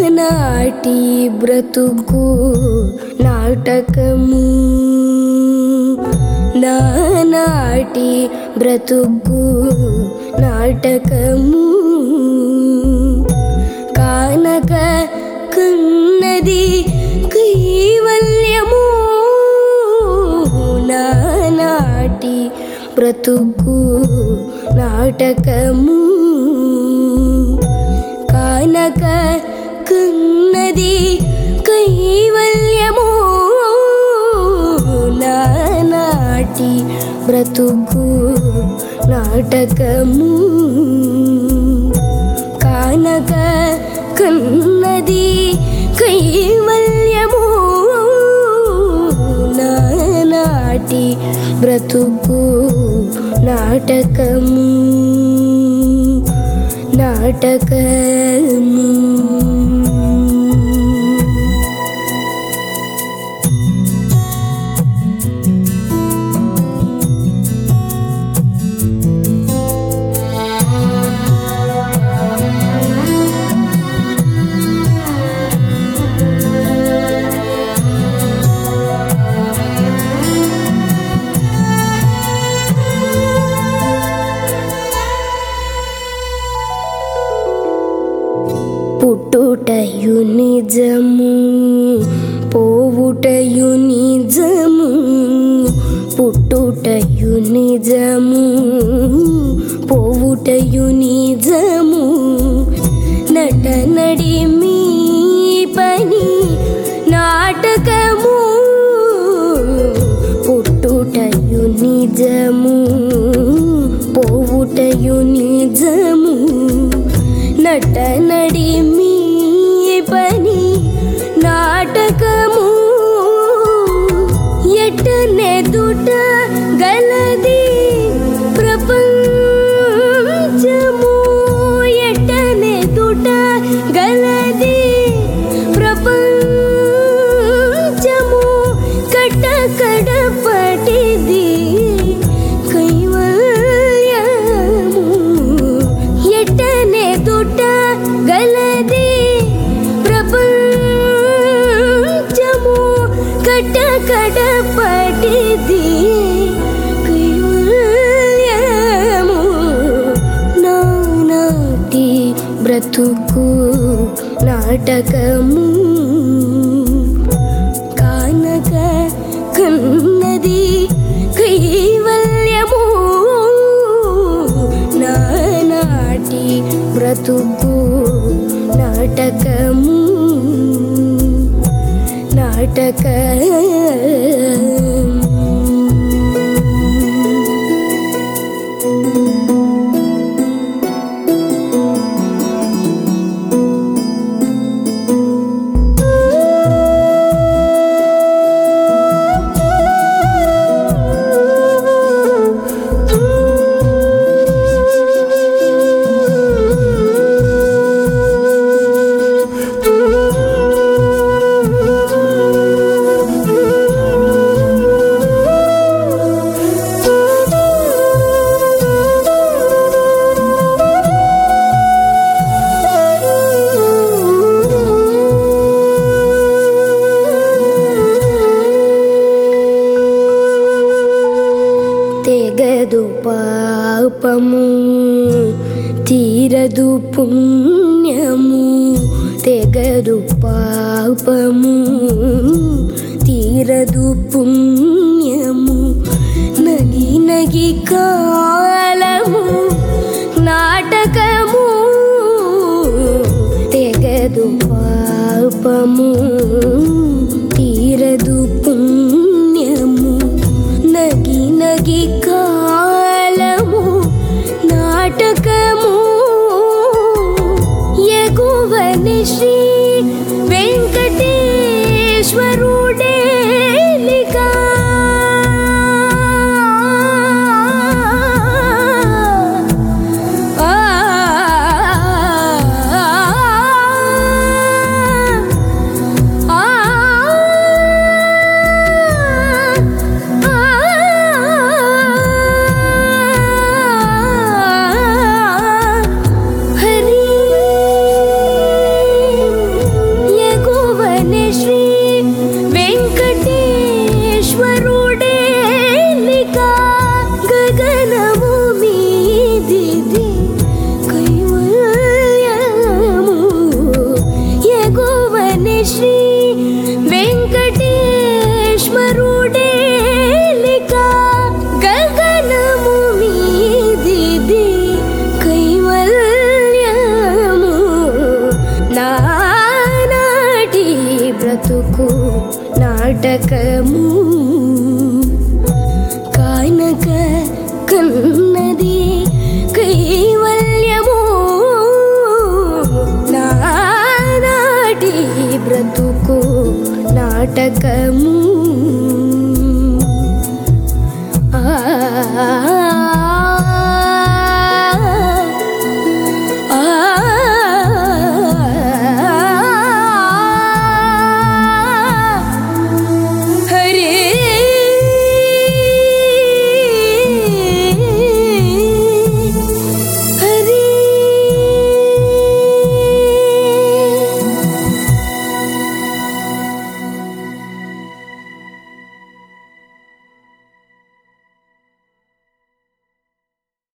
నానాటి బ్రతుకు నాటకము నానాటి బ్రతుకు నాటకము కానక కన్నది కైవల్యము నానాటి బ్రతుకు నాటకము కానక కన్నది కైవల్యము నానాటి బ్రతుకు నాటకము కానక కన్నది కైవల్యము నానాటి బ్రతుకు నాటకము నాటకము పుట్టుటయు నిజము పోవుటయు నిజము పుట్టుటయు నిజము పోవుటయు నిజము నట నడి మీ పని నాటకము పుట్టుటయు నిజము పోవుటయు నిజము నట నడి మీ పని నాటకము ఎట్టనెదుట గలది ప్రపంచము ఎట్టనెదుట గలది ప్రపంచము కట్ట కడపటిది కైవల్యము ఎట్టనెదుట గలది ప్రపంచము కట్ట కడపటిది కైవల్యము నానాటి బ్రతుకు నాటకము కానక కన్నది కైవల్యము నానాటి బ్రతుకు నాటకము నాటక తెగదు పాపము తీరదు పుణ్యము తెగదు పాపము తీరదు పుణ్యము నగి నగి కాలము నాటకము తెగదు పాపము తీరదు పుణ్యము నగి నగి కాలము నాటకము ఎగువని శ్రీ వెంకటేశ్వరుడేలిగా ఆ ఆ హరి బ్రతుకు నాటకము